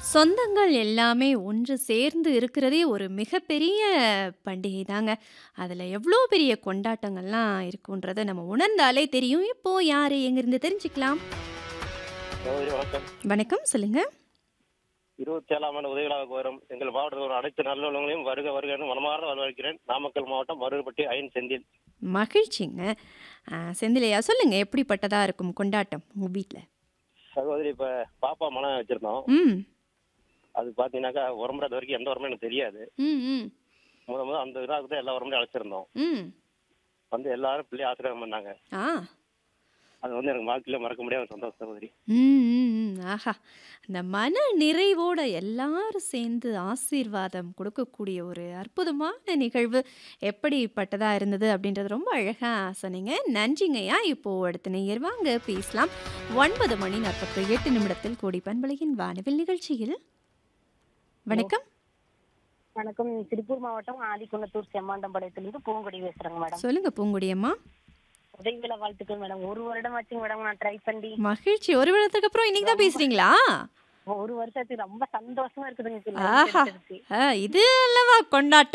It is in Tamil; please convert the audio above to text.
சொந்தங்கள் எல்லாமே ஒன்று சேர்ந்து இருக்கிறதே ஒரு மிகப்பெரிய பண்டிகை தாங்க. அதில எவ்ளோ பெரிய கொண்டாட்டங்கள்லாம் இருக்குன்றத நம்ம உணர்ந்தாலே தெரியும். இப்போ யாரு எங்கிருந்து தெரிஞ்சுக்கலாம்? சகோதரி வணக்கம். வணக்கம். சொல்லுங்க. 27ஆம் ஆண்டு உதவிவிழாவுக்கு வரும் எங்கள் மாவட்டத்தில் உள்ள அனைத்து நல்லுள்ளங்களையும் வருக வருக என்று மனமார்ந்த வரவேற்கிறேன். நாமக்கல் மாவட்டம் மருதுப்பட்டி ஐயன் செந்தில். மகிழ்ச்சிங்க. அ செந்திலையா சொல்லுங்க எப்படிப்பட்டதா இருக்கும் கொண்டாட்டம் உங்க வீட்ல? சகோதரி இப்ப பாப்பா மனம் வச்சிருந்தோம். ம். அது பார்த்தீங்கன்னாக்கா உறமுறை இது வரைக்கும் எந்த உறமுறையும் எனக்கு தெரியாது. ம், ம். முத முத அந்த விழாவுக்கு தான் எல்லா உறமுறையும் அழைச்சிருந்தோம். ம். வந்து எல்லாரும் பிள்ளைய ஆசீர்வாதம் பண்ணாங்க. ஆ. அது வந்து எனக்கு வாழ்க்கையில மறக்க முடியாத சந்தோஷம் சகோதரி. ம், ம், ம். ஆஹா! அந்த மன நிறைவோட எல்லாரும் சேர்ந்து ஆசீர்வாதம் கொடுக்கக்கூடிய ஒரு அற்புதமான நிகழ்வு எப்படிப்பட்டதா இருந்தது அப்படின்றது ரொம்ப அழகா சொன்னீங்க. நன்றிங்கய்யா. இப்போ அடுத்த நேயர் வாங்க பேசலாம். 9 மணி 48 நிமிடத்தில் கோடி பண்பலையின் வானவில் நிகழ்ச்சியில் ஹலோ. வணக்கம். வணக்கம். திருப்பூர் மாவட்டம் ஆதிக்குன்னத்தூர் செம்மாண்டம்பாளையத்திலிருந்து பூங்கொடி பேசுறேங்க மேடம். சொல்லுங்க பூங்கொடி அம்மா. உதவி விழா வாழ்த்துக்கள் மேடம். ஒரு வருடம் ஆச்சுங்க மேடம் நான் ட்ரை பண்ணி. மகிழ்ச்சி. ஒரு வருடத்துக்கு அப்புறம் இன்னைக்கு தான் ரொம்ப பேசுறீங்களா? ஒரு வருஷத்துக்கு ரொம்ப சந்தோஷமா இருக்குதுங்க ஆஹா! கிடைச்சதுக்கு. அ இது அல்லவா கொண்டாட்டம்.